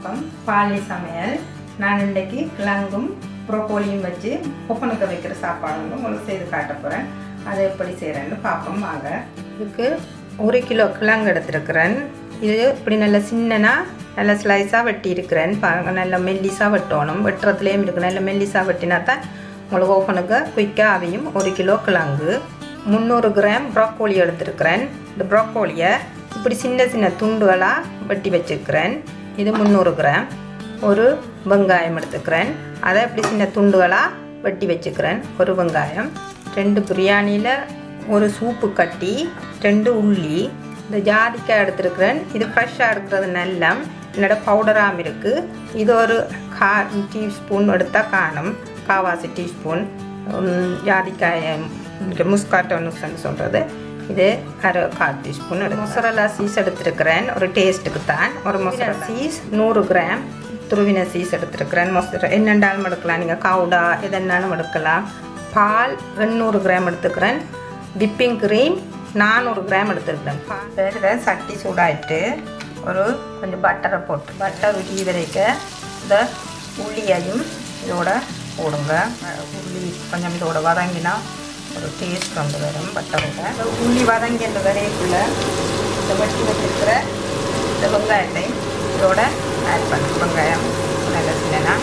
வணக்கம் பாலி சமையல் நான் இன்றைக்கு கிழங்கும் ப்ரோக்கோலியும் வச்சு ஒப்பனுக்க வைக்கிற சாப்பாடு வந்து உங்களுக்கு செய்து காட்ட போகிறேன் அதை எப்படி செய்கிறேன்னு பார்ப்போம் வாங்க இதுக்கு ஒரு கிலோ கிழங்கு எடுத்துருக்கிறேன் இது இப்படி நல்ல சின்னனா நல்ல ஸ்லைஸாக வெட்டி இருக்கிறேன் பாருங்க நல்ல மெல்லிஸாக வெட்டணும் வெட்டுறதுலேயும் இருக்கு நல்ல மெல்லிஸாக வெட்டினா தான் உங்களுக்கு ஓப்பனுக்கு குயிக்காக அவையும் ஒரு கிலோ கிழங்கு முந்நூறு கிராம் ப்ரோக்கோலி எடுத்துருக்கிறேன் இந்த ப்ரோக்கோலியை இப்படி சின்ன சின்ன துண்டுகளாக வெட்டி வச்சுருக்கிறேன் இது முந்நூறு கிராம் ஒரு வெங்காயம் எடுத்துக்கிறேன் அதை இப்படி சின்ன துண்டுகளாக வெட்டி வச்சுக்கிறேன் ஒரு வெங்காயம் ரெண்டு பிரியாணியில் ஒரு சூப்பு கட்டி ரெண்டு உள்ளி இந்த ஜாதிக்காய் எடுத்துருக்கிறேன் இது ஃப்ரெஷ்ஷாக எடுக்கிறது நல்லம் என்னோட பவுடராகவும் இருக்குது இது ஒரு கா டீஸ்பூன் எடுத்தால் காணும் காவாசி டீஸ்பூன் ஜாதிக்காய் முஸ்காட்டோன்னு சொல்கிறது இது அரை கால் டீஸ்பூன் மொசரலா சீஸ் எடுத்துருக்கிறேன் ஒரு டேஸ்ட்டுக்கு தான் ஒரு மொசரலா சீஸ் நூறு கிராம் துருவின சீஸ் எடுத்துருக்கிறேன் மொசர என்னென்னாலும் எடுக்கலாம் நீங்கள் கவுடா எதென்னாலும் எடுக்கலாம் பால் எண்ணூறு கிராம் எடுத்துக்கிறேன் விப்பிங் க்ரீம் நானூறு கிராம் எடுத்துருக்கிறேன் இதில் சட்டி சூடாயிட்டு ஒரு கொஞ்சம் பட்டரை போட்டு பட்டர் உருகி வரைக்க இந்த உள்ளியையும் இதோட போடுங்க உள்ளி கொஞ்சம் இதோட வதங்கினா ஒரு டேஸ்ட் வந்து வரும் பட்டரோட இந்த உள்ளி வதங்கி அந்த வரைக்குள்ள இந்த வெட்டி வச்சிருக்கிற இந்த வெங்காயத்தை இதோட ஆட் பண்ணு வெங்காயம் நல்ல சின்னனா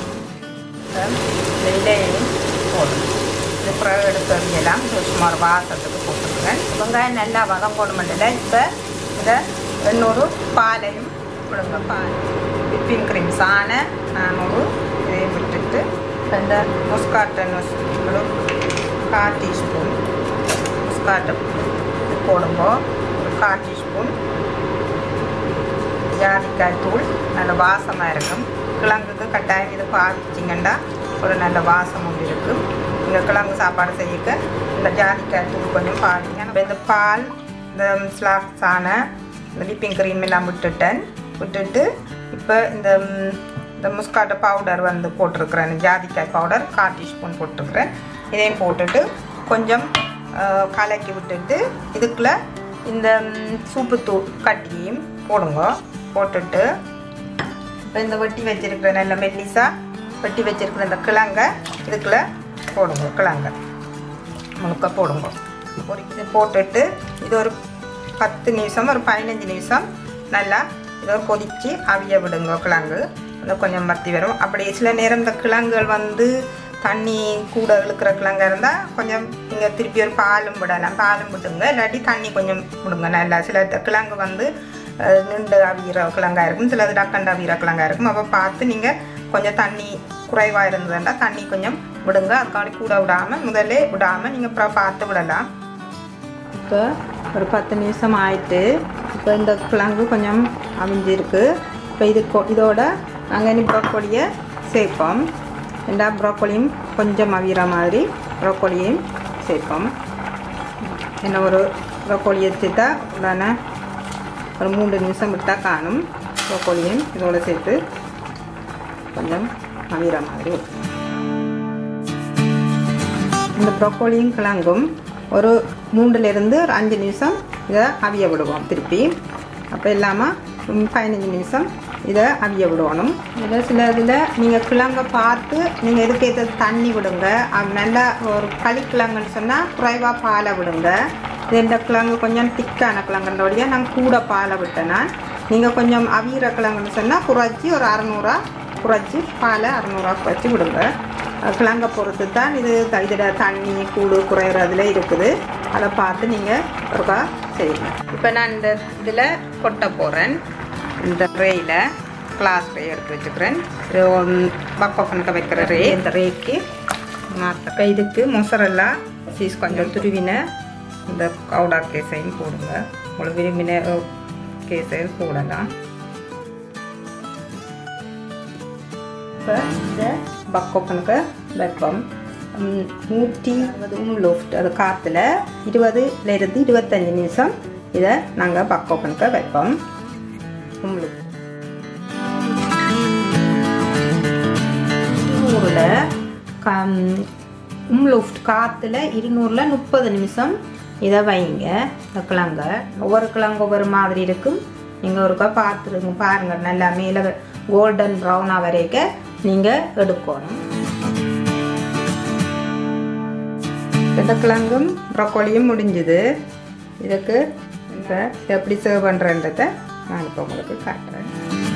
இந்த இலையையும் போடணும் இது பிறகு எடுத்து எல்லாம் சும்மா ஒரு வாசத்துக்கு போட்டுருவேன் வெங்காயம் நல்லா வதங்கணும் இல்லை இப்போ இதை எண்ணூறு பாலையும் விடுங்க பால் விப்பிங் க்ரீம் சாண நானூறு இதையும் விட்டுட்டு இந்த முஸ்காட்டன் ஒரு கால் டீஸ்பூன் முஸ்காட்டை போடுங்க ஒரு கால் டீஸ்பூன் ஜாதிக்காய் தூள் நல்ல வாசமாக இருக்கும் கிழங்குக்கு கட்டாயம் இது பாய்ச்சிங்கன்னா ஒரு நல்ல வாசம் ஒன்று இருக்கும் நீங்கள் கிழங்கு சாப்பாடு செய்யக்க இந்த ஜாதிக்காய் தூள் கொஞ்சம் பாடிங்க நம்ம இந்த பால் இந்த ஸ்லாக்ஸான இந்த விப்பிங் க்ரீம் எல்லாம் விட்டுட்டேன் விட்டுட்டு இப்போ இந்த இந்த முஸ்காட்டை பவுடர் வந்து போட்டிருக்கிறேன் ஜாதிக்காய் பவுடர் கால் டீஸ்பூன் போட்டிருக்கிறேன் இதையும் போட்டுட்டு கொஞ்சம் கலக்கி விட்டுட்டு இதுக்குள்ளே இந்த சூப்பு தூள் கட்டியும் போடுங்க போட்டுட்டு இப்போ இந்த வெட்டி வச்சிருக்கிற நல்ல மெல்லிசா வெட்டி வச்சிருக்கிற இந்த கிழங்கை இதுக்குள்ளே போடுங்க கிழங்க முழுக்க போடுங்க ஒரு இது போட்டுட்டு இது ஒரு பத்து நிமிஷம் ஒரு பதினஞ்சு நிமிஷம் நல்லா இதை கொதித்து அவிய விடுங்க கிழங்கு அது கொஞ்சம் வத்தி வரும் அப்படி சில நேரம் இந்த கிழங்குகள் வந்து தண்ணி கூட இழுக்கிற கிழங்கா இருந்தால் கொஞ்சம் நீங்கள் திருப்பி ஒரு பாலும் விடலாம் பாலும் விட்டுங்க இல்லாட்டி தண்ணி கொஞ்சம் விடுங்க நல்லா சில கிழங்கு வந்து நின்று அவிகிற கிழங்கா இருக்கும் சிலது டக்கண்டு அவிகிற கிழங்கா இருக்கும் அப்போ பார்த்து நீங்கள் கொஞ்சம் தண்ணி குறைவாக இருந்ததுன்னா தண்ணி கொஞ்சம் விடுங்க அதுக்காண்டி கூட விடாமல் முதல்ல விடாமல் நீங்கள் அப்புறம் பார்த்து விடலாம் இப்போ ஒரு பத்து நிமிஷம் ஆயிட்டு இப்போ இந்த கிழங்கு கொஞ்சம் அவிஞ்சிருக்கு இப்போ இது இதோட நாங்கள் இனி ப்ரோக்கோலியை சேர்ப்போம் எல்லா ப்ரோக்கோலியும் கொஞ்சம் அவிகிற மாதிரி ப்ரோக்கோலியையும் சேர்ப்போம் என்ன ஒரு ப்ரோக்கோலியை சேர்த்தா உடனே ஒரு மூன்று நிமிஷம் விட்டால் காணும் ப்ரோக்கோலியும் இதோட சேர்த்து கொஞ்சம் அவிகிற மாதிரி இந்த ப்ரோக்கோலியும் கிழங்கும் ஒரு மூன்றுலேருந்து ஒரு அஞ்சு நிமிஷம் இதை அவிய விடுவோம் திருப்பி அப்போ இல்லாமல் பதினஞ்சு நிமிஷம் இதை அவிய விடணும் இதில் சில இதில் நீங்கள் கிழங்க பார்த்து நீங்கள் இதுக்கேற்ற தண்ணி விடுங்க நல்லா ஒரு களிக்கிழங்குன்னு சொன்னால் குறைவாக பாலை விடுங்க இது இந்த கிழங்கு கொஞ்சம் திக்கான கிழங்குன்றபடியாக நான் கூட பாலை விட்டேன்னா நீங்கள் கொஞ்சம் அவியிற கிழங்குன்னு சொன்னால் குறைச்சி ஒரு அறநூறுவா குறைச்சி பாலை அறநூறுவா குறைச்சி விடுங்க கிழங்க பொறுத்து தான் இது இதோட தண்ணி கூடு குறையிறதுல இருக்குது அதை பார்த்து நீங்கள் ஒருக்கா செய்யணும் இப்போ நான் இந்த இதில் கொட்ட போகிறேன் இந்த ரேயில் கிளாஸ் ரே எடுத்து வச்சுக்கிறேன் பக்கோக்கனுக்கு வைக்கிற ரே இந்த ரேக்கு இப்போ இதுக்கு மொசரெல்லா சீஸ் கொஞ்சம் துருவின இந்த கவுடா கேஸையும் போடுங்க உங்களுக்கு விரும்பின கேஸையும் போடலாம் இப்போ இந்த பக்கோக்கனுக்கு வைப்போம் நூற்றி அறுபது லோஃப்ட் அது காற்றுல இருபதுலேருந்து இருபத்தஞ்சி நிமிஷம் இதை நாங்கள் பக்கோக்கனுக்கு வைப்போம் உங்களுக்கு நூறில் கம் உம்லூஃப்ட் காற்றுல இருநூறில் முப்பது நிமிஷம் இதை வைங்க இந்த கிழங்க ஒவ்வொரு கிழங்கு ஒவ்வொரு மாதிரி இருக்கும் நீங்கள் ஒருக்கா பார்த்துருங்க பாருங்கள் நல்லா மேலே கோல்டன் ப்ரௌனாக வரைக்கும் நீங்கள் எடுக்கணும் கிழங்கும் ப்ரொக்கோலியும் முடிஞ்சுது இதுக்கு இப்போ எப்படி சர்வ் பண்ணுறன்றதை நான் இப்போ உங்களுக்கு காட்டுறேன்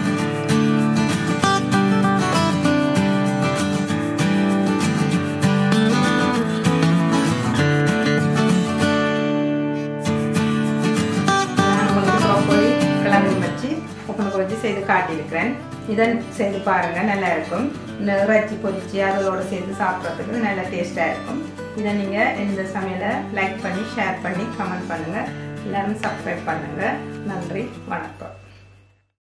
நான் உங்களுக்கு ப்ரோக்கோலி கிழங்கு வச்சு உங்களுக்கு வச்சு செய்து காட்டியிருக்கிறேன் இதை செய்து பாருங்கள் நல்லா இருக்கும் இந்த இறைச்சி பொரிச்சு அதோட சேர்த்து சாப்பிட்றதுக்கு நல்லா டேஸ்ட்டாக இருக்கும் இதை நீங்கள் இந்த சமையலை லைக் பண்ணி ஷேர் பண்ணி கமெண்ட் பண்ணுங்கள் எல்லோரும் சப்ஸ்கிரைப் பண்ணுங்கள் நன்றி வணக்கம்